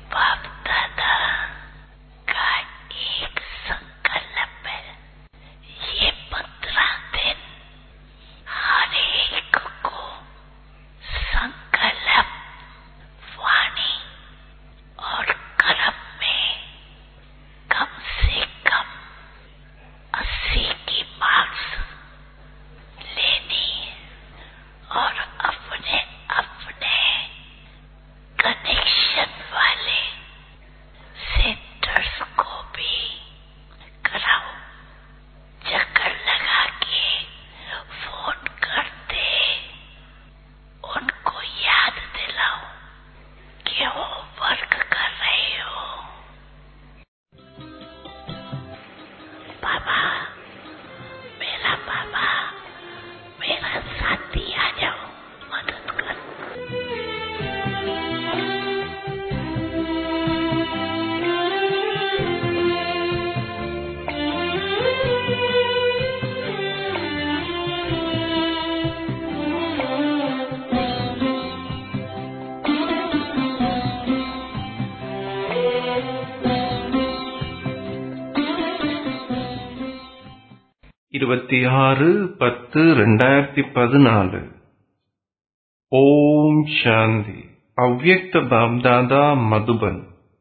बाप दादा का एक संकल्प है ये पंद्रह दिन हर एक को संकल्प वाणी और कर्म में कम से कम अस्सी की मार्क्स लेनी और अपने अपने कनेक्शन वाले सेंटर्स को भी कराओ चक्कर लगा के फोन करते उनको याद दिलाओ कि वो वर्क कर रहे हो बाबा मेरा बाबा मेरा साथी आ जाओ मदद कर இருபத்தி ஆறு பத்து ரெண்டாயிரத்தி பதினாலு ஓம் சாந்தி அவ்யக்த பாப்தாதா மதுபன்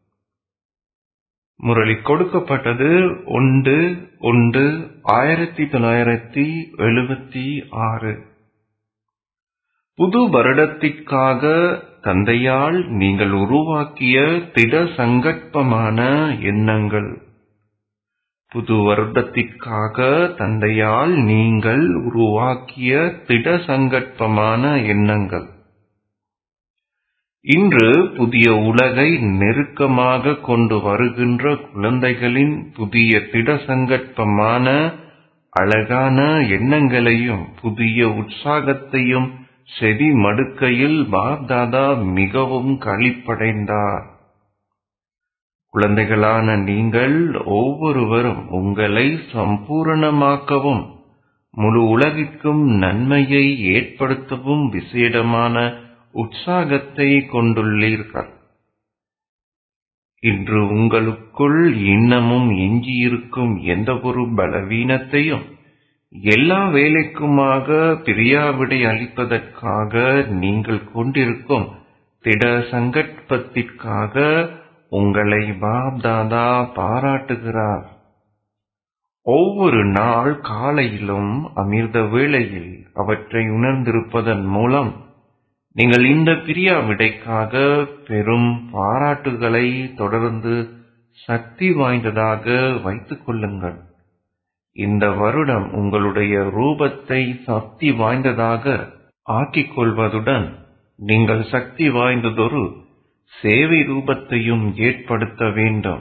முரளி கொடுக்கப்பட்டது ஒன்று ஒன்று ஆயிரத்தி தொள்ளாயிரத்தி எழுபத்தி ஆறு புது வருடத்திற்காக தந்தையால் நீங்கள் உருவாக்கிய திட சங்கற்பமான எண்ணங்கள் புது வருடத்திற்காக தந்தையால் நீங்கள் உருவாக்கிய திட சங்கற்பமான எண்ணங்கள் இன்று புதிய உலகை நெருக்கமாக கொண்டு வருகின்ற குழந்தைகளின் புதிய திட சங்கற்பமான அழகான எண்ணங்களையும் புதிய உற்சாகத்தையும் செவி மடுக்கையில் பாப்தாதா மிகவும் களிப்படைந்தார் குழந்தைகளான நீங்கள் ஒவ்வொருவரும் உங்களை சம்பூரணமாக்கவும் முழு உலகிற்கும் நன்மையை ஏற்படுத்தவும் விசேடமான உற்சாகத்தை கொண்டுள்ளீர்கள் இன்று உங்களுக்குள் இன்னமும் எஞ்சியிருக்கும் எந்த ஒரு பலவீனத்தையும் எல்லா வேலைக்குமாக பிரியாவிடை அளிப்பதற்காக நீங்கள் கொண்டிருக்கும் திட சங்கற்பத்திற்காக உங்களை பாப்தாதா பாராட்டுகிறார் ஒவ்வொரு நாள் காலையிலும் அமிர்த வேளையில் அவற்றை உணர்ந்திருப்பதன் மூலம் நீங்கள் இந்த பிரியா விடைக்காக பெரும் பாராட்டுகளை தொடர்ந்து சக்தி வாய்ந்ததாக வைத்துக் கொள்ளுங்கள் இந்த வருடம் உங்களுடைய ரூபத்தை சக்தி வாய்ந்ததாக ஆக்கிக் கொள்வதுடன் நீங்கள் சக்தி வாய்ந்ததொரு சேவை ரூபத்தையும் ஏற்படுத்த வேண்டும்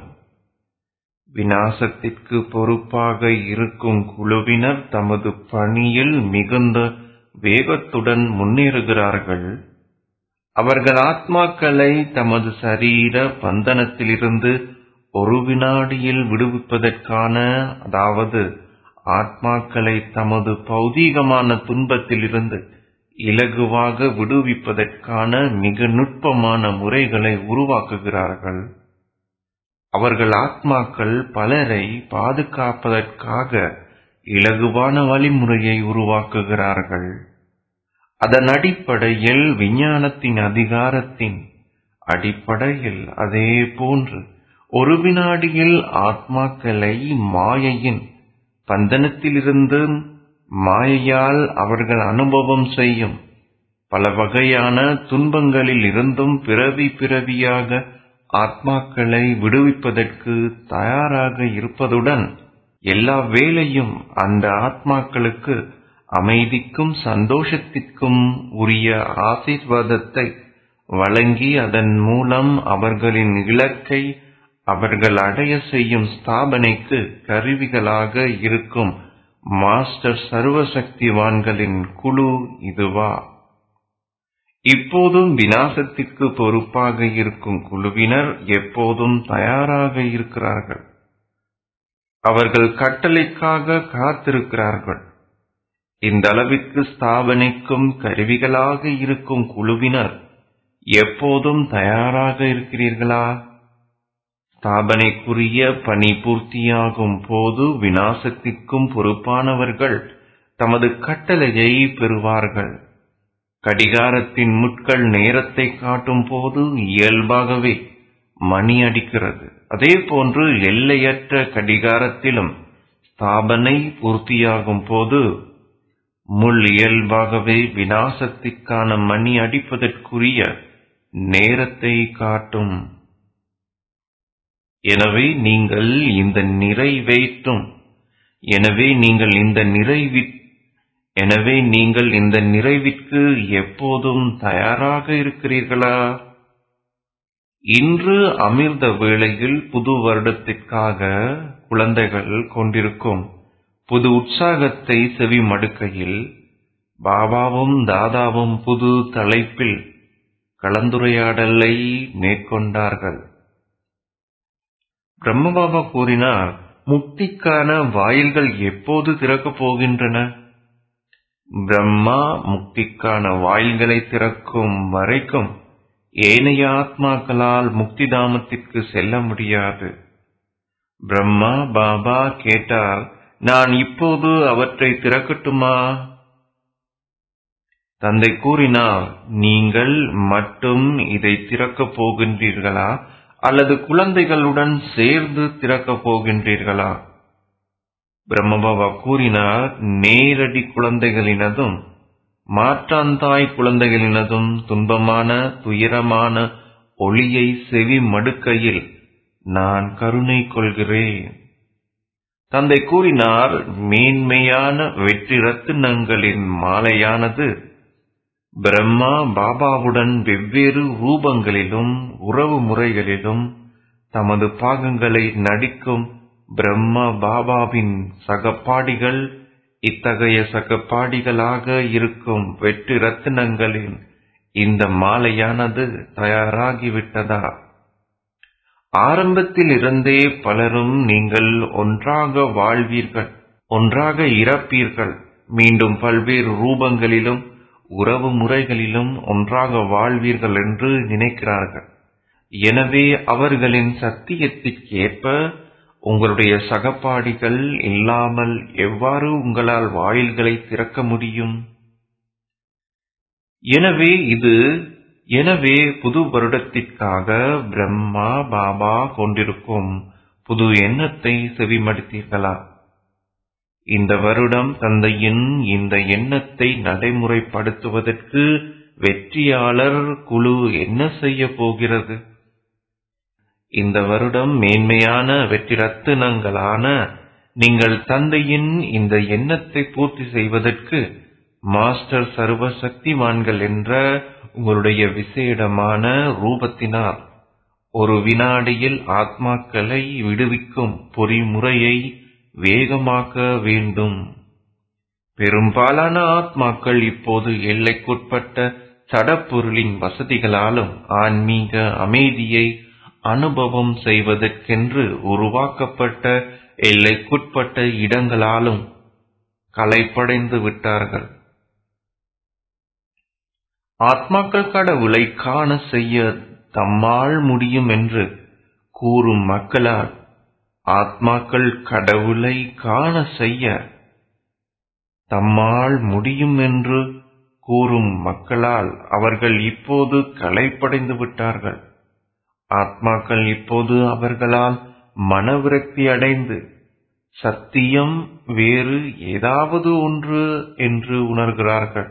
விநாசத்திற்கு பொறுப்பாக இருக்கும் குழுவினர் தமது பணியில் மிகுந்த வேகத்துடன் முன்னேறுகிறார்கள் அவர்கள் ஆத்மாக்களை தமது சரீர பந்தனத்திலிருந்து ஒரு வினாடியில் விடுவிப்பதற்கான அதாவது ஆத்மாக்களை தமது பௌதீகமான துன்பத்திலிருந்து இலகுவாக விடுவிப்பதற்கான மிக நுட்பமான முறைகளை உருவாக்குகிறார்கள் அவர்கள் ஆத்மாக்கள் பலரை பாதுகாப்பதற்காக இலகுவான வழிமுறையை உருவாக்குகிறார்கள் அதன் அடிப்படையில் விஞ்ஞானத்தின் அதிகாரத்தின் அடிப்படையில் அதே போன்று ஒரு வினாடியில் ஆத்மாக்களை மாயையின் பந்தனத்திலிருந்து மாயையால் அவர்கள் அனுபவம் செய்யும் பல வகையான துன்பங்களில் இருந்தும் பிறவி பிறவியாக ஆத்மாக்களை விடுவிப்பதற்கு தயாராக இருப்பதுடன் எல்லா வேளையும் அந்த ஆத்மாக்களுக்கு அமைதிக்கும் சந்தோஷத்திற்கும் உரிய ஆசீர்வாதத்தை வழங்கி அதன் மூலம் அவர்களின் இலக்கை அவர்கள் அடைய செய்யும் ஸ்தாபனைக்கு கருவிகளாக இருக்கும் மாஸ்டர் சர்வசக்திவான்களின் குழு இதுவா இப்போதும் விநாசத்திற்கு பொறுப்பாக இருக்கும் குழுவினர் எப்போதும் தயாராக இருக்கிறார்கள் அவர்கள் கட்டளைக்காக காத்திருக்கிறார்கள் இந்த அளவிற்கு ஸ்தாபனைக்கும் கருவிகளாக இருக்கும் குழுவினர் எப்போதும் தயாராக இருக்கிறீர்களா ஸ்தாபனைக்குரிய பணி பூர்த்தியாகும் போது விநாசத்திற்கும் பொறுப்பானவர்கள் தமது கட்டளையை பெறுவார்கள் கடிகாரத்தின் முட்கள் நேரத்தை காட்டும் போது இயல்பாகவே மணி அடிக்கிறது அதே போன்று எல்லையற்ற கடிகாரத்திலும் ஸ்தாபனை பூர்த்தியாகும் போது முள் இயல்பாகவே விநாசத்திற்கான மணி அடிப்பதற்குரிய நேரத்தை காட்டும் எனவே நீங்கள் இந்த நிறைவேற்றும் எனவே நீங்கள் இந்த நிறைவி எனவே நீங்கள் இந்த நிறைவிற்கு எப்போதும் தயாராக இருக்கிறீர்களா இன்று அமிர்த வேளையில் புது வருடத்திற்காக குழந்தைகள் கொண்டிருக்கும் புது உற்சாகத்தை செவி மடுக்கையில் பாபாவும் தாதாவும் புது தலைப்பில் கலந்துரையாடலை மேற்கொண்டார்கள் பிரம்மபாபா கூறினார் முக்திக்கான வாயில்கள் எப்போது திறக்கப் போகின்றன பிரம்மா முக்திக்கான வாயில்களை திறக்கும் வரைக்கும் ஏனைய ஆத்மாக்களால் முக்தி தாமத்திற்கு செல்ல முடியாது பிரம்மா பாபா கேட்டார் நான் இப்போது அவற்றை திறக்கட்டுமா தந்தை கூறினார் நீங்கள் மட்டும் இதை திறக்கப் போகின்றீர்களா அல்லது குழந்தைகளுடன் சேர்ந்து திறக்கப் போகின்றீர்களா பிரம்மபாபா கூறினார் நேரடி குழந்தைகளினதும் மாற்றாந்தாய் குழந்தைகளினதும் துன்பமான துயரமான ஒளியை செவி மடுக்கையில் நான் கருணை கொள்கிறேன் தந்தை கூறினார் மேன்மையான வெற்றி ரத்தினங்களின் மாலையானது பிரம்மா பாபாவுடன் வெவ்வேறு ரூபங்களிலும் உறவு முறைகளிலும் தமது பாகங்களை நடிக்கும் பிரம்மா பாபாவின் சகப்பாடிகள் இத்தகைய சகப்பாடிகளாக இருக்கும் வெற்றி ரத்தினங்களின் இந்த மாலையானது தயாராகிவிட்டதா ஆரம்பத்தில் இருந்தே பலரும் நீங்கள் ஒன்றாக வாழ்வீர்கள் ஒன்றாக இறப்பீர்கள் மீண்டும் பல்வேறு ரூபங்களிலும் உறவு முறைகளிலும் ஒன்றாக வாழ்வீர்கள் என்று நினைக்கிறார்கள் எனவே அவர்களின் சத்தியத்திற்கேற்ப உங்களுடைய சகப்பாடிகள் இல்லாமல் எவ்வாறு உங்களால் வாயில்களை திறக்க முடியும் எனவே இது எனவே புது வருடத்திற்காக பிரம்மா பாபா கொண்டிருக்கும் புது எண்ணத்தை செவிமடுத்தீர்களா இந்த வருடம் தந்தையின் இந்த எண்ணத்தை நடைமுறைப்படுத்துவதற்கு வெற்றியாளர் குழு என்ன செய்ய போகிறது இந்த வருடம் மேன்மையான வெற்றி ரத்தினங்களான நீங்கள் தந்தையின் இந்த எண்ணத்தை பூர்த்தி செய்வதற்கு மாஸ்டர் சர்வ சக்திமான்கள் என்ற உங்களுடைய விசேடமான ரூபத்தினால் ஒரு வினாடியில் ஆத்மாக்களை விடுவிக்கும் பொறிமுறையை வேகமாக்க வேண்டும் பெரும்பாலான ஆத்மாக்கள் இப்போது எல்லைக்குட்பட்ட சடப்பொருளின் வசதிகளாலும் ஆன்மீக அமைதியை அனுபவம் செய்வதற்கென்று உருவாக்கப்பட்ட எல்லைக்குட்பட்ட இடங்களாலும் களைப்படைந்து விட்டார்கள் ஆத்மாக்கள் கடவுளை காண செய்ய தம்மால் முடியும் என்று கூறும் மக்களால் ஆத்மாக்கள் கடவுளை காண செய்ய தம்மால் முடியும் என்று கூறும் மக்களால் அவர்கள் இப்போது களைப்படைந்து விட்டார்கள் ஆத்மாக்கள் இப்போது அவர்களால் மனவிரக்தி அடைந்து சத்தியம் வேறு ஏதாவது ஒன்று என்று உணர்கிறார்கள்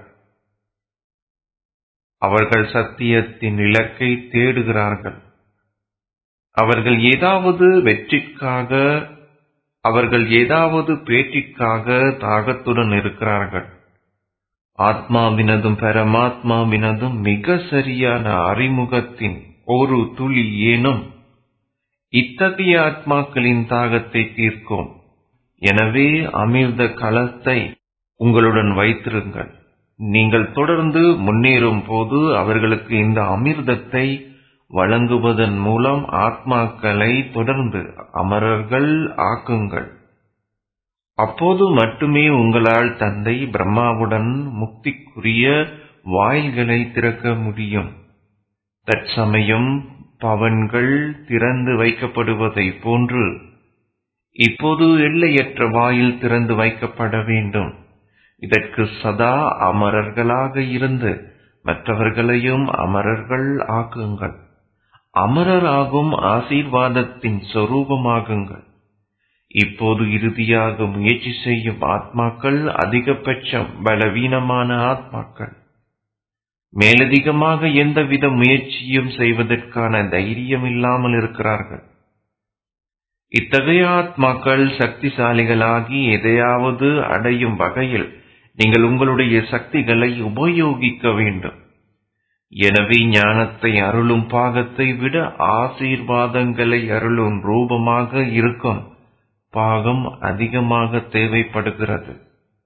அவர்கள் சத்தியத்தின் இலக்கை தேடுகிறார்கள் அவர்கள் ஏதாவது வெற்றிக்காக அவர்கள் ஏதாவது பேட்டிற்காக தாகத்துடன் இருக்கிறார்கள் ஆத்மாவினதும் பரமாத்மாவினதும் மிக சரியான அறிமுகத்தின் ஒரு துளி ஏனும் இத்தகைய ஆத்மாக்களின் தாகத்தை தீர்க்கும் எனவே அமிர்த களத்தை உங்களுடன் வைத்திருங்கள் நீங்கள் தொடர்ந்து முன்னேறும் போது அவர்களுக்கு இந்த அமிர்தத்தை வழங்குவதன் மூலம் ஆத்மாக்களை தொடர்ந்து அமரர்கள் ஆக்குங்கள் அப்போது மட்டுமே உங்களால் தந்தை பிரம்மாவுடன் முக்திக்குரிய வாயில்களை திறக்க முடியும் தற்சமயம் பவன்கள் திறந்து வைக்கப்படுவதை போன்று இப்போது எல்லையற்ற வாயில் திறந்து வைக்கப்பட வேண்டும் இதற்கு சதா அமரர்களாக இருந்து மற்றவர்களையும் அமரர்கள் ஆக்குங்கள் அமரராகும் ஆசீர்வாதத்தின் சொரூபமாகுங்கள் இப்போது இறுதியாக முயற்சி செய்யும் ஆத்மாக்கள் அதிகபட்சம் பலவீனமான ஆத்மாக்கள் மேலதிகமாக எந்தவித முயற்சியும் செய்வதற்கான தைரியம் இல்லாமல் இருக்கிறார்கள் இத்தகைய ஆத்மாக்கள் சக்திசாலிகளாகி எதையாவது அடையும் வகையில் நீங்கள் உங்களுடைய சக்திகளை உபயோகிக்க வேண்டும் எனவே ஞானத்தை அருளும் பாகத்தை விட ஆசீர்வாதங்களை அருளும் ரூபமாக இருக்கும் பாகம் அதிகமாக தேவைப்படுகிறது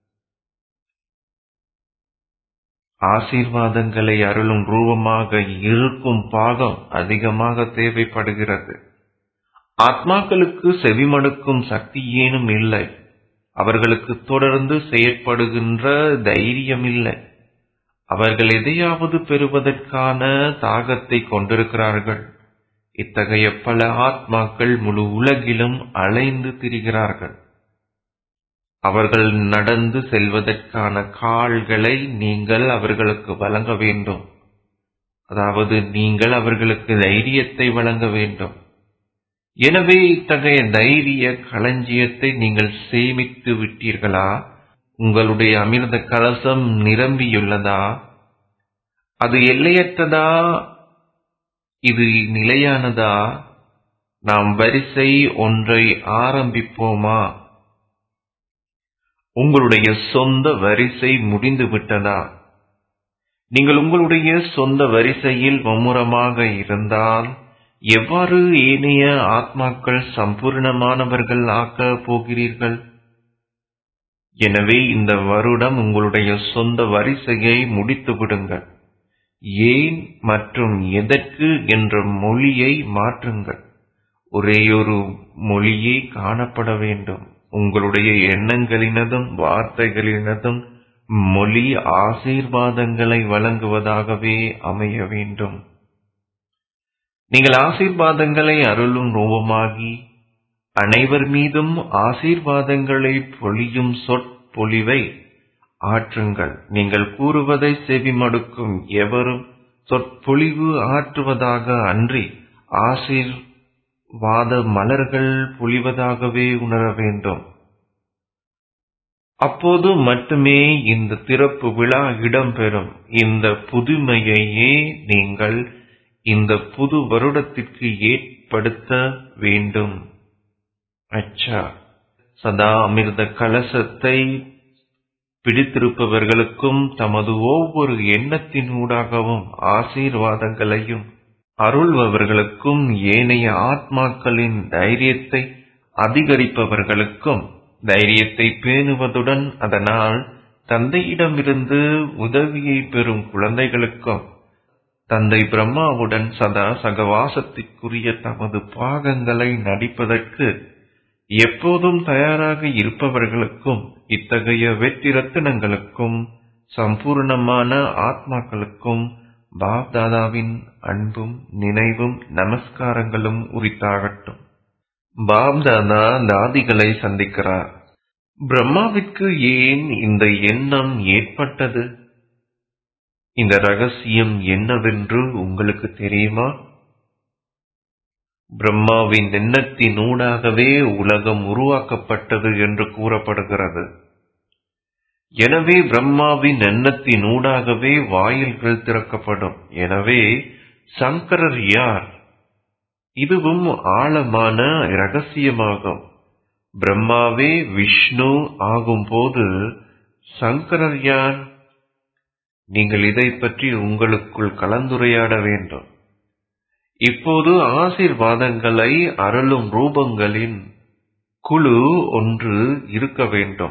ஆசீர்வாதங்களை அருளும் ரூபமாக இருக்கும் பாகம் அதிகமாக தேவைப்படுகிறது ஆத்மாக்களுக்கு செவிமடுக்கும் சக்தி ஏனும் இல்லை அவர்களுக்கு தொடர்ந்து செயற்படுகின்ற தைரியம் இல்லை அவர்கள் எதையாவது பெறுவதற்கான தாகத்தை கொண்டிருக்கிறார்கள் இத்தகைய பல ஆத்மாக்கள் முழு உலகிலும் அலைந்து திரிகிறார்கள் அவர்கள் நடந்து செல்வதற்கான கால்களை நீங்கள் அவர்களுக்கு வழங்க வேண்டும் அதாவது நீங்கள் அவர்களுக்கு தைரியத்தை வழங்க வேண்டும் எனவே இத்தகைய தைரிய களஞ்சியத்தை நீங்கள் சேமித்து விட்டீர்களா உங்களுடைய அமிர்த கலசம் நிரம்பியுள்ளதா அது எல்லையற்றதா இது நிலையானதா நாம் வரிசை ஒன்றை ஆரம்பிப்போமா உங்களுடைய சொந்த வரிசை முடிந்து விட்டதா நீங்கள் உங்களுடைய சொந்த வரிசையில் மும்முரமாக இருந்தால் எவ்வாறு ஏனைய ஆத்மாக்கள் சம்பூர்ணமானவர்கள் ஆக்க போகிறீர்கள் எனவே இந்த வருடம் உங்களுடைய சொந்த வரிசையை முடித்து விடுங்கள் ஏன் மற்றும் எதற்கு என்ற மொழியை மாற்றுங்கள் ஒரேயொரு மொழியே காணப்பட வேண்டும் உங்களுடைய எண்ணங்களினதும் வார்த்தைகளினதும் மொழி ஆசீர்வாதங்களை வழங்குவதாகவே அமைய வேண்டும் நீங்கள் ஆசீர்வாதங்களை அருளும் ரூபமாகி அனைவர் மீதும் ஆசீர்வாதங்களை பொழியும் சொற்பொழிவை ஆற்றுங்கள் நீங்கள் கூறுவதை செவிமடுக்கும் எவரும் சொற்பொழிவு ஆற்றுவதாக அன்றி ஆசீர்வாத மலர்கள் பொழிவதாகவே உணர வேண்டும் அப்போது மட்டுமே இந்த திறப்பு விழா இடம்பெறும் இந்த புதுமையையே நீங்கள் இந்த புது வருடத்திற்கு ஏற்படுத்த வேண்டும் அச்சா சதா அமிர்த கலசத்தை பிடித்திருப்பவர்களுக்கும் தமது ஒவ்வொரு எண்ணத்தினூடாகவும் ஆசீர்வாதங்களையும் அருள்பவர்களுக்கும் ஏனைய ஆத்மாக்களின் தைரியத்தை அதிகரிப்பவர்களுக்கும் தைரியத்தை பேணுவதுடன் அதனால் தந்தையிடமிருந்து உதவியை பெறும் குழந்தைகளுக்கும் தந்தை பிரம்மாவுடன் சதா சகவாசத்திற்குரிய தமது பாகங்களை நடிப்பதற்கு எப்போதும் தயாராக இருப்பவர்களுக்கும் இத்தகைய வெற்றி ரத்தினங்களுக்கும் சம்பூர்ணமான ஆத்மாக்களுக்கும் பாப்தாதாவின் அன்பும் நினைவும் நமஸ்காரங்களும் உரித்தாகட்டும் பாப்தாதா தாதிகளை சந்திக்கிறார் பிரம்மாவிற்கு ஏன் இந்த எண்ணம் ஏற்பட்டது இந்த ரகசியம் என்னவென்று உங்களுக்கு தெரியுமா பிரம்மாவின் எண்ணத்தினூடாகவே உலகம் உருவாக்கப்பட்டது என்று கூறப்படுகிறது எனவே பிரம்மாவின் எண்ணத்தினூடாகவே வாயில்கள் திறக்கப்படும் எனவே சங்கரர் யார் இதுவும் ஆழமான ரகசியமாகும் பிரம்மாவே விஷ்ணு ஆகும்போது சங்கரர் யார் நீங்கள் இதை பற்றி உங்களுக்குள் கலந்துரையாட வேண்டும் இப்போது ஆசீர்வாதங்களை அருளும் ரூபங்களின் குழு ஒன்று இருக்க வேண்டும்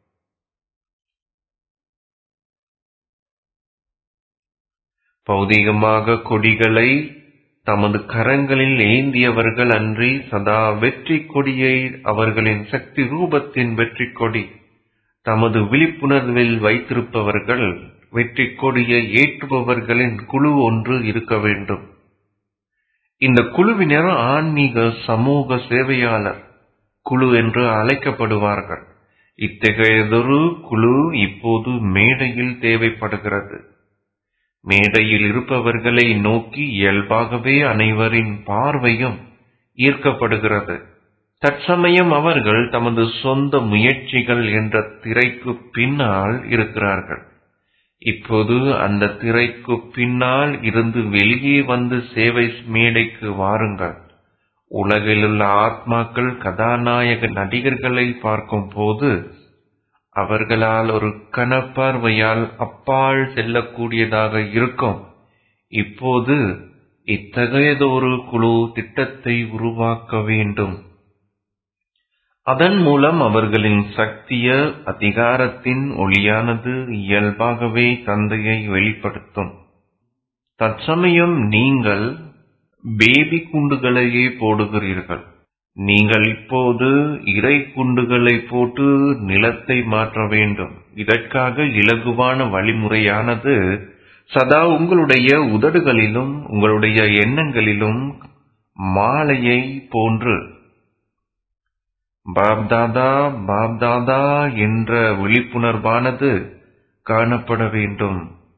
பௌதீகமாக கொடிகளை தமது கரங்களில் ஏந்தியவர்கள் அன்றி சதா வெற்றி கொடியை அவர்களின் சக்தி ரூபத்தின் வெற்றி கொடி தமது விழிப்புணர்வில் வைத்திருப்பவர்கள் வெற்றி கொடியை ஏற்றுபவர்களின் குழு ஒன்று இருக்க வேண்டும் இந்த குழுவினர் ஆன்மீக சமூக சேவையாளர் குழு என்று அழைக்கப்படுவார்கள் இத்தகையதொரு குழு இப்போது மேடையில் தேவைப்படுகிறது மேடையில் இருப்பவர்களை நோக்கி இயல்பாகவே அனைவரின் பார்வையும் ஈர்க்கப்படுகிறது தற்சமயம் அவர்கள் தமது சொந்த முயற்சிகள் என்ற திரைக்கு பின்னால் இருக்கிறார்கள் இப்போது அந்த திரைக்கு பின்னால் இருந்து வெளியே வந்து சேவை மேடைக்கு வாருங்கள் உலகிலுள்ள ஆத்மாக்கள் கதாநாயக நடிகர்களை பார்க்கும் போது அவர்களால் ஒரு கனப்பார்வையால் அப்பால் செல்லக்கூடியதாக இருக்கும் இப்போது இத்தகையதொரு குழு திட்டத்தை உருவாக்க வேண்டும் அதன் மூலம் அவர்களின் சக்திய அதிகாரத்தின் ஒளியானது இயல்பாகவே தந்தையை வெளிப்படுத்தும் தற்சமயம் நீங்கள் பேபி குண்டுகளையே போடுகிறீர்கள் நீங்கள் இப்போது இறை குண்டுகளை போட்டு நிலத்தை மாற்ற வேண்டும் இதற்காக இலகுவான வழிமுறையானது சதா உங்களுடைய உதடுகளிலும் உங்களுடைய எண்ணங்களிலும் மாலையை போன்று பாப்தாதா பாப்தாதா என்ற விழிப்புணர்வானது காணப்பட வேண்டும்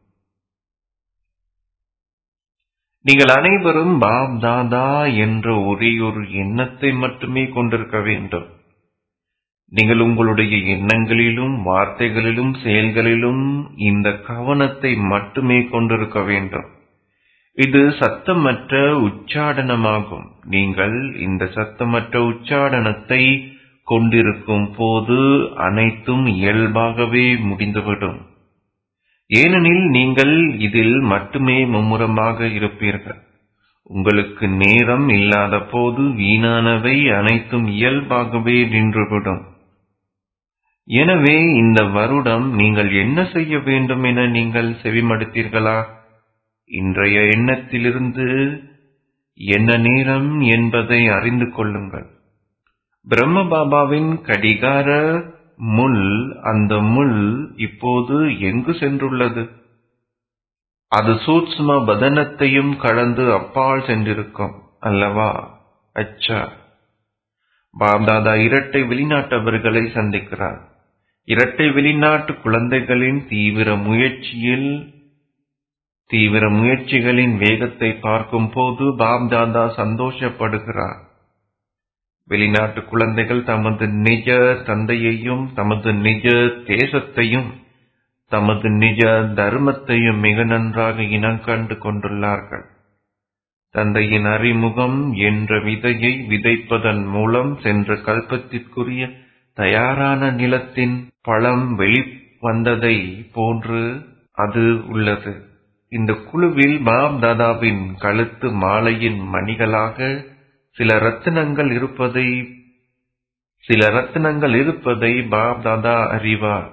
நீங்கள் அனைவரும் பாப் தாதா என்ற ஒரே ஒரு எண்ணத்தை மட்டுமே கொண்டிருக்க வேண்டும் நீங்கள் உங்களுடைய எண்ணங்களிலும் வார்த்தைகளிலும் செயல்களிலும் இந்த கவனத்தை மட்டுமே கொண்டிருக்க வேண்டும் இது சத்தமற்ற உச்சாடனமாகும் நீங்கள் இந்த சத்தமற்ற உச்சாடனத்தை கொண்டிருக்கும் போது அனைத்தும் இயல்பாகவே முடிந்துவிடும் ஏனெனில் நீங்கள் இதில் மட்டுமே மும்முரமாக இருப்பீர்கள் உங்களுக்கு நேரம் இல்லாத போது வீணானவை அனைத்தும் இயல்பாகவே நின்றுவிடும் எனவே இந்த வருடம் நீங்கள் என்ன செய்ய வேண்டும் என நீங்கள் செவிமடுத்தீர்களா இன்றைய எண்ணத்திலிருந்து என்ன நேரம் என்பதை அறிந்து கொள்ளுங்கள் பிரம்ம பாபாவின் கடிகார முள் அந்த முள் இப்போது எங்கு சென்றுள்ளது அது சூட்சும பதனத்தையும் கடந்து அப்பால் சென்றிருக்கும் அல்லவா அச்சா பாப்தாதா இரட்டை வெளிநாட்டவர்களை சந்திக்கிறார் இரட்டை வெளிநாட்டு குழந்தைகளின் தீவிர முயற்சியில் தீவிர முயற்சிகளின் வேகத்தை பார்க்கும் போது பாப்தாதா சந்தோஷப்படுகிறார் வெளிநாட்டு குழந்தைகள் தமது நிஜ தந்தையையும் தமது நிஜ தேசத்தையும் தமது நிஜ தர்மத்தையும் மிக நன்றாக இனங்கண்டு கொண்டுள்ளார்கள் தந்தையின் அறிமுகம் என்ற விதையை விதைப்பதன் மூலம் சென்ற கல்பத்திற்குரிய தயாரான நிலத்தின் பழம் வெளிவந்ததை போன்று அது உள்ளது இந்த குழுவில் பாப் தாதாவின் கழுத்து மாலையின் மணிகளாக சில ரத்தினங்கள் இருப்பதை சில ரத்தினங்கள் இருப்பதை பாப் தாதா அறிவார்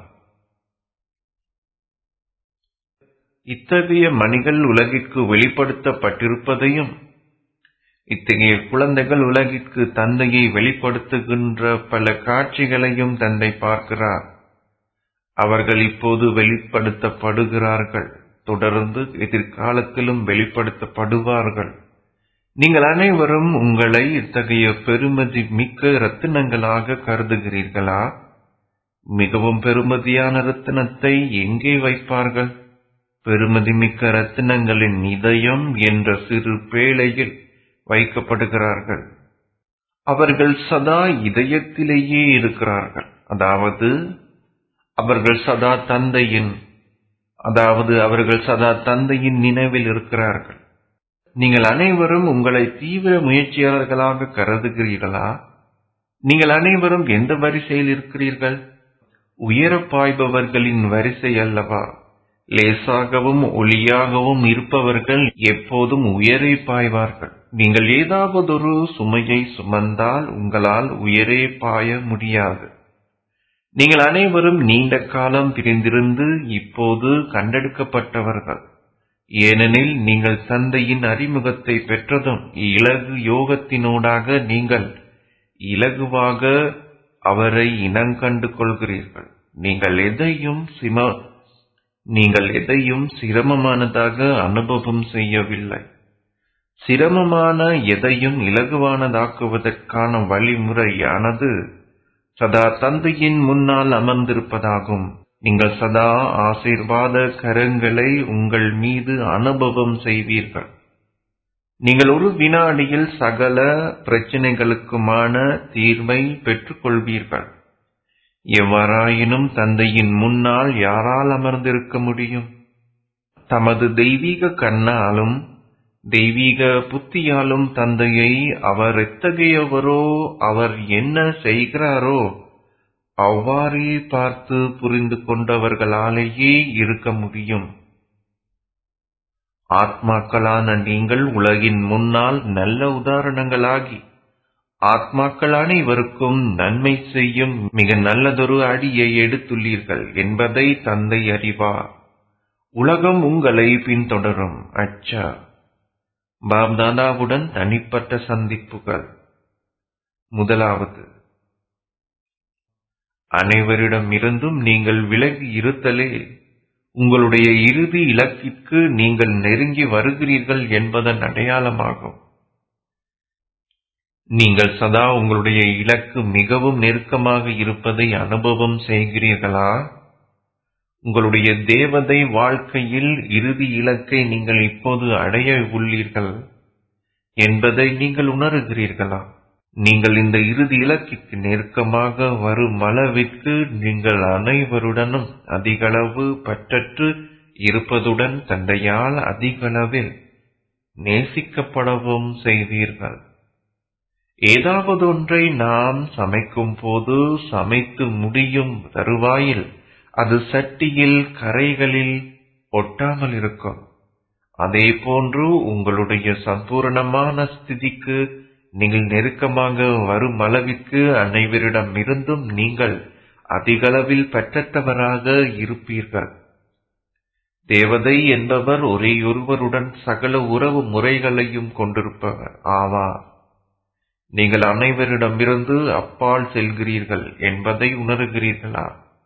இத்தகைய மணிகள் உலகிற்கு வெளிப்படுத்தப்பட்டிருப்பதையும் இத்தகைய குழந்தைகள் உலகிற்கு தந்தையை வெளிப்படுத்துகின்ற பல காட்சிகளையும் தந்தை பார்க்கிறார் அவர்கள் இப்போது வெளிப்படுத்தப்படுகிறார்கள் தொடர்ந்து எதிர்காலத்திலும் வெளிப்படுத்தப்படுவார்கள் நீங்கள் அனைவரும் உங்களை இத்தகைய பெருமதி மிக்க ரத்தினங்களாக கருதுகிறீர்களா மிகவும் பெருமதியான ரத்தினத்தை எங்கே வைப்பார்கள் பெருமதிமிக்க ரத்தினங்களின் இதயம் என்ற சிறு பேழையில் வைக்கப்படுகிறார்கள் அவர்கள் சதா இதயத்திலேயே இருக்கிறார்கள் அதாவது அவர்கள் சதா தந்தையின் அதாவது அவர்கள் சதா தந்தையின் நினைவில் இருக்கிறார்கள் நீங்கள் அனைவரும் உங்களை தீவிர முயற்சியாளர்களாக கருதுகிறீர்களா நீங்கள் அனைவரும் எந்த வரிசையில் இருக்கிறீர்கள் உயர பாய்பவர்களின் வரிசை அல்லவா லேசாகவும் ஒளியாகவும் இருப்பவர்கள் எப்போதும் உயரே பாய்வார்கள் நீங்கள் ஏதாவதொரு சுமையை சுமந்தால் உங்களால் உயரே பாய முடியாது நீங்கள் அனைவரும் நீண்ட காலம் பிரிந்திருந்து இப்போது கண்டெடுக்கப்பட்டவர்கள் ஏனெனில் நீங்கள் தந்தையின் அறிமுகத்தை பெற்றதும் இலகு யோகத்தினூடாக நீங்கள் இலகுவாக அவரை இனங்கண்டு கொள்கிறீர்கள் நீங்கள் எதையும் சிம நீங்கள் எதையும் சிரமமானதாக அனுபவம் செய்யவில்லை சிரமமான எதையும் இலகுவானதாக்குவதற்கான வழிமுறையானது சதா தந்தையின் முன்னால் அமர்ந்திருப்பதாகும் நீங்கள் சதா ஆசீர்வாத கரங்களை உங்கள் மீது அனுபவம் செய்வீர்கள் நீங்கள் ஒரு வினாடியில் சகல பிரச்சனைகளுக்குமான தீர்வை பெற்றுக்கொள்வீர்கள் எவ்வாறாயினும் தந்தையின் முன்னால் யாரால் அமர்ந்திருக்க முடியும் தமது தெய்வீக கண்ணாலும் தெய்வீக புத்தியாலும் தந்தையை அவர் எத்தகையவரோ அவர் என்ன செய்கிறாரோ அவ்வாறே பார்த்து புரிந்து கொண்டவர்களாலேயே இருக்க முடியும் ஆத்மாக்களான நீங்கள் உலகின் முன்னால் நல்ல உதாரணங்களாகி ஆத்மாக்கள் அனைவருக்கும் நன்மை செய்யும் மிக நல்லதொரு அடியை எடுத்துள்ளீர்கள் என்பதை தந்தை அறிவார் உலகம் உங்களை பின்தொடரும் அச்சா பாப்தாதாவுடன் தனிப்பட்ட சந்திப்புகள் முதலாவது அனைவரிடமிருந்தும் நீங்கள் விலகி இருத்தலே உங்களுடைய இறுதி இலக்கிற்கு நீங்கள் நெருங்கி வருகிறீர்கள் என்பதன் அடையாளமாகும் நீங்கள் சதா உங்களுடைய இலக்கு மிகவும் நெருக்கமாக இருப்பதை அனுபவம் செய்கிறீர்களா உங்களுடைய தேவதை வாழ்க்கையில் இறுதி இலக்கை நீங்கள் இப்போது அடைய உள்ளீர்கள் என்பதை நீங்கள் உணர்கிறீர்களா நீங்கள் இந்த இறுதி இலக்கிற்கு நெருக்கமாக வரும் அளவிற்கு நீங்கள் அனைவருடனும் அதிகளவு பற்றற்று இருப்பதுடன் தந்தையால் அதிகளவில் நேசிக்கப்படவும் செய்வீர்கள் ஏதாவது ஒன்றை நாம் சமைக்கும் போது சமைத்து முடியும் தருவாயில் அது சட்டியில் கரைகளில் ஒட்டாமல் இருக்கும் அதே போன்று உங்களுடைய சம்பூரணமான ஸ்திதிக்கு நீங்கள் நெருக்கமாக வரும் அளவிற்கு அனைவரிடமிருந்தும் நீங்கள் அதிகளவில் பெற்றத்தவராக இருப்பீர்கள் தேவதை என்பவர் ஒரேயொருவருடன் சகல உறவு முறைகளையும் கொண்டிருப்பவர் ஆவார் நீங்கள் அனைவரிடமிருந்து அப்பால் செல்கிறீர்கள் என்பதை உணர்கிறீர்களா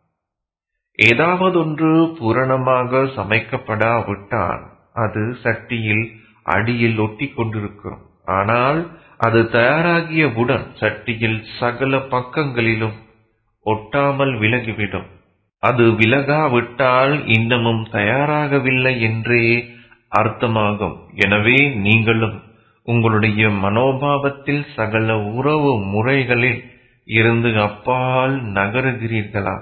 ஏதாவதொன்று பூரணமாக சமைக்கப்படாவிட்டால் அது சட்டியில் அடியில் ஒட்டி கொண்டிருக்கும் ஆனால் அது தயாராகியவுடன் சட்டியில் சகல பக்கங்களிலும் ஒட்டாமல் விலகிவிடும் அது விலகாவிட்டால் இன்னமும் தயாராகவில்லை என்றே அர்த்தமாகும் எனவே நீங்களும் உங்களுடைய மனோபாவத்தில் சகல உறவு முறைகளில் இருந்து அப்பால் நகருகிறீர்களா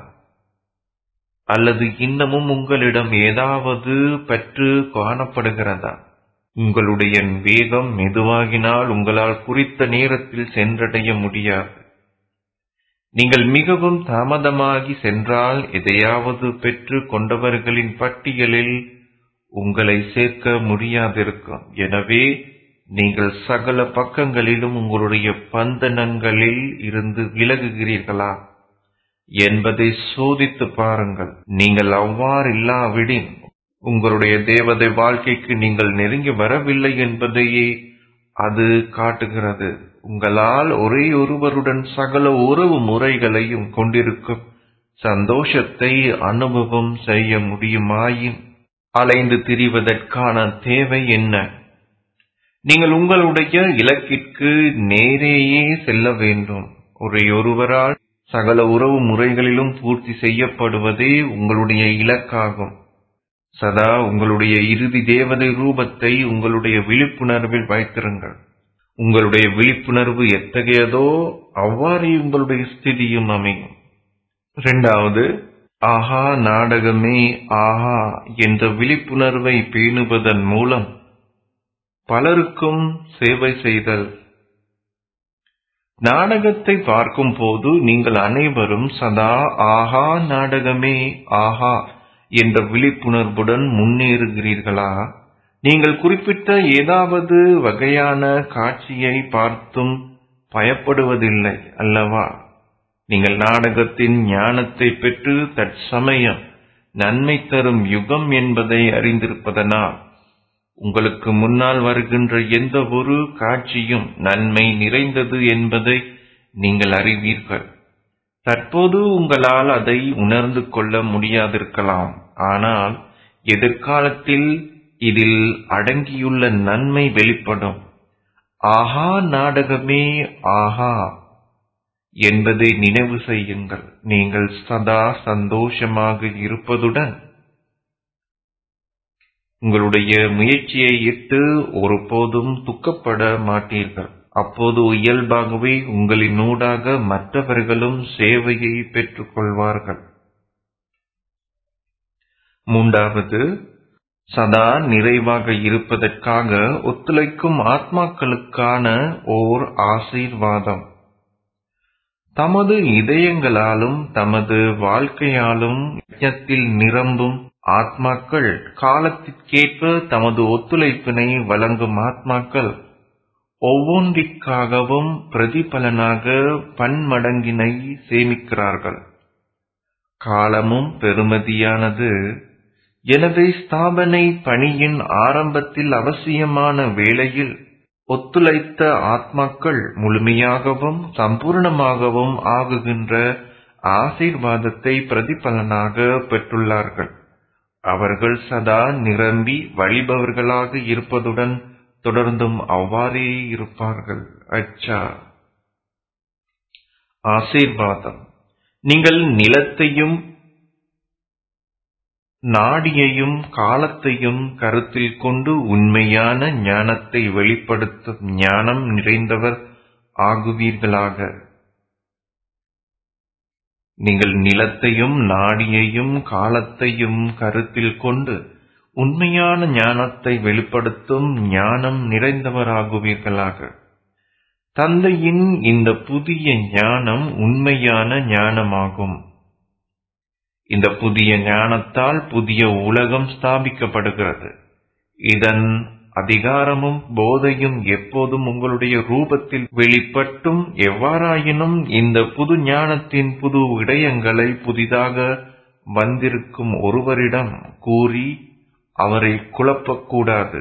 அல்லது இன்னமும் உங்களிடம் ஏதாவது பற்று காணப்படுகிறதா உங்களுடைய வேகம் மெதுவாகினால் உங்களால் குறித்த நேரத்தில் சென்றடைய முடியாது நீங்கள் மிகவும் தாமதமாகி சென்றால் எதையாவது பெற்று கொண்டவர்களின் பட்டியலில் உங்களை சேர்க்க முடியாதிருக்கும் எனவே நீங்கள் சகல பக்கங்களிலும் உங்களுடைய பந்தனங்களில் இருந்து விலகுகிறீர்களா என்பதை சோதித்து பாருங்கள் நீங்கள் அவ்வாறு இல்லாவிடின் உங்களுடைய தேவதை வாழ்க்கைக்கு நீங்கள் நெருங்கி வரவில்லை என்பதையே அது காட்டுகிறது உங்களால் ஒரே ஒருவருடன் சகல உறவு முறைகளையும் கொண்டிருக்கும் சந்தோஷத்தை அனுபவம் செய்ய முடியுமாயின் அலைந்து திரிவதற்கான தேவை என்ன நீங்கள் உங்களுடைய இலக்கிற்கு நேரேயே செல்ல வேண்டும் ஒரே ஒருவரால் சகல உறவு முறைகளிலும் பூர்த்தி செய்யப்படுவதே உங்களுடைய இலக்காகும் சதா உங்களுடைய இறுதி தேவதை ரூபத்தை உங்களுடைய விழிப்புணர்வில் வைத்திருங்கள் உங்களுடைய விழிப்புணர்வு எத்தகையதோ அவ்வாறே உங்களுடைய ஸ்திதியும் அமையும் இரண்டாவது ஆஹா நாடகமே ஆஹா என்ற விழிப்புணர்வை பேணுவதன் மூலம் பலருக்கும் சேவை செய்தல் நாடகத்தை பார்க்கும் போது நீங்கள் அனைவரும் சதா ஆஹா நாடகமே ஆஹா என்ற விழிப்புணர்வுடன் முன்னேறுகிறீர்களா நீங்கள் குறிப்பிட்ட ஏதாவது வகையான காட்சியை பார்த்தும் பயப்படுவதில்லை அல்லவா நீங்கள் நாடகத்தின் ஞானத்தை பெற்று தற்சமயம் நன்மை தரும் யுகம் என்பதை அறிந்திருப்பதனால் உங்களுக்கு முன்னால் வருகின்ற எந்த ஒரு காட்சியும் நன்மை நிறைந்தது என்பதை நீங்கள் அறிவீர்கள் தற்போது உங்களால் அதை உணர்ந்து கொள்ள முடியாதிருக்கலாம் ஆனால் எதிர்காலத்தில் இதில் அடங்கியுள்ள நன்மை வெளிப்படும் ஆஹா நாடகமே ஆஹா என்பதை நினைவு செய்யுங்கள் நீங்கள் சதா சந்தோஷமாக இருப்பதுடன் உங்களுடைய முயற்சியை இட்டு ஒருபோதும் துக்கப்பட மாட்டீர்கள் அப்போது இயல்பாகவே உங்களினூடாக மற்றவர்களும் சேவையை பெற்றுக் கொள்வார்கள் மூன்றாவது சதா நிறைவாக இருப்பதற்காக ஒத்துழைக்கும் ஆத்மாக்களுக்கான ஓர் ஆசீர்வாதம் தமது இதயங்களாலும் தமது வாழ்க்கையாலும் யஜ்ஞத்தில் நிரம்பும் ஆத்மாக்கள் காலத்திற்கேற்ப தமது ஒத்துழைப்பினை வழங்கும் ஆத்மாக்கள் ஒவ்வொன்றிற்காகவும் பிரதிபலனாக பன்மடங்கினை சேமிக்கிறார்கள் காலமும் பெறுமதியானது எனவே ஸ்தாபனை பணியின் ஆரம்பத்தில் அவசியமான வேளையில் ஒத்துழைத்த ஆத்மாக்கள் முழுமையாகவும் சம்பூர்ணமாகவும் ஆகுகின்ற ஆசீர்வாதத்தை பிரதிபலனாக பெற்றுள்ளார்கள் அவர்கள் சதா நிரம்பி வழிபவர்களாக இருப்பதுடன் தொடர்ந்தும் அவ்வாறே இருப்பார்கள் அச்சா ஆசீர்வாதம் நீங்கள் நிலத்தையும் நாடியையும் காலத்தையும் கருத்தில் கொண்டு உண்மையான ஞானத்தை வெளிப்படுத்தும் ஞானம் நிறைந்தவர் ஆகுவீர்களாக நீங்கள் நிலத்தையும் நாடியையும் காலத்தையும் கருத்தில் கொண்டு உண்மையான ஞானத்தை வெளிப்படுத்தும் ஞானம் நிறைந்தவராகுவீர்களாக தந்தையின் இந்த புதிய ஞானம் உண்மையான ஞானமாகும் இந்த புதிய ஞானத்தால் புதிய உலகம் ஸ்தாபிக்கப்படுகிறது இதன் அதிகாரமும் போதையும் எப்போதும் உங்களுடைய ரூபத்தில் வெளிப்பட்டும் எவ்வாறாயினும் இந்த புது ஞானத்தின் புது விடயங்களை புதிதாக வந்திருக்கும் ஒருவரிடம் கூறி அவரை குழப்பக்கூடாது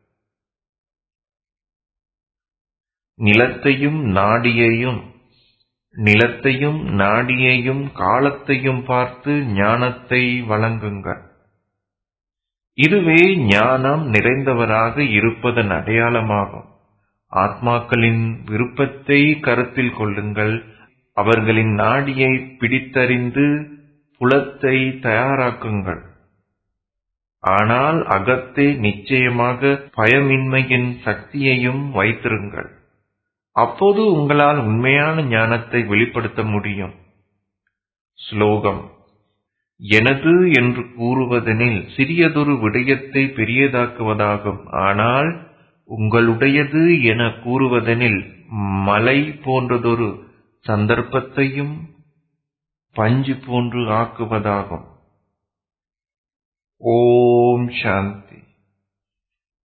நிலத்தையும் நாடியையும் நிலத்தையும் நாடியையும் காலத்தையும் பார்த்து ஞானத்தை வழங்குங்கள் இதுவே ஞானம் நிறைந்தவராக இருப்பதன் அடையாளமாகும் ஆத்மாக்களின் விருப்பத்தை கருத்தில் கொள்ளுங்கள் அவர்களின் நாடியை பிடித்தறிந்து புலத்தை தயாராக்குங்கள் ஆனால் அகத்தே நிச்சயமாக பயமின்மையின் சக்தியையும் வைத்திருங்கள் அப்போது உங்களால் உண்மையான ஞானத்தை வெளிப்படுத்த முடியும் ஸ்லோகம் எனது என்று கூறுவதெனில் சிறியதொரு விடயத்தை பெரியதாக்குவதாகும் ஆனால் உங்களுடையது என கூறுவதெனில் மலை போன்றதொரு சந்தர்ப்பத்தையும் பஞ்சு போன்று ஆக்குவதாகும் ஓம் சாந்தி